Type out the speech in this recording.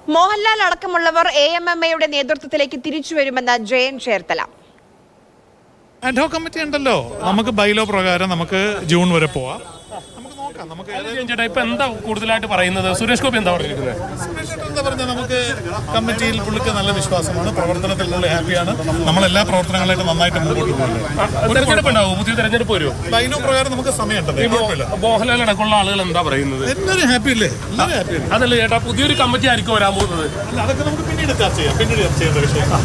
മോഹൻലാൽ അടക്കമുള്ളവർ A M M എയുടെ നേതൃത്വത്തിലേക്ക് തിരിച്ചുവരുമെന്ന് ജയൻ ചേർത്തല അഡ്ഹോ കമ്മിറ്റി ഉണ്ടല്ലോ നമുക്ക് ബൈലോ പ്രകാരം നമുക്ക് ജൂൺ വരെ പോവാം നമുക്ക് നോക്കാം നമുക്ക് ഏതായാലും ചേട്ടാ ഇപ്പൊ എന്താ കൂടുതലായിട്ട് പറയുന്നത് സുരേഷ് ഗോപി എന്താ പറഞ്ഞിരിക്കുന്നത് സുരേഷ് ഏട്ടൻ എന്താ പറഞ്ഞാൽ നമുക്ക് കമ്മിറ്റിയിൽ പുള്ളിക്ക് നല്ല വിശ്വാസമാണ് പ്രവർത്തനത്തിൽ പുള്ളി ഹാപ്പിയാണ് നമ്മളെല്ലാ പ്രവർത്തനങ്ങളായിട്ട് നന്നായിട്ട് മുമ്പോട്ട് പോകുന്നത് തെരഞ്ഞെടുപ്പ് ഉണ്ടാവും പുതിയ തെരഞ്ഞെടുപ്പ് വരുമോ ബൈലോ പ്രകാരം നമുക്ക് സമയമുണ്ടല്ലോ കുഴപ്പമില്ല മോഹൻലാൽ അടക്കമുള്ള ആളുകൾ എന്താ പറയുന്നത് എല്ലാവരും ഹാപ്പി അല്ലേ എല്ലാവരും ഹാപ്പി അല്ലേ അതല്ല ചേട്ടാ പുതിയൊരു കമ്മിറ്റി ആയിരിക്കും വരാൻ പോകുന്നത് അല്ല അതൊക്കെ നമുക്ക് പിന്നീട് ചർച്ച ചെയ്യാം പിന്നീട് ചർച്ച ചെയ്യേണ്ട വിഷയം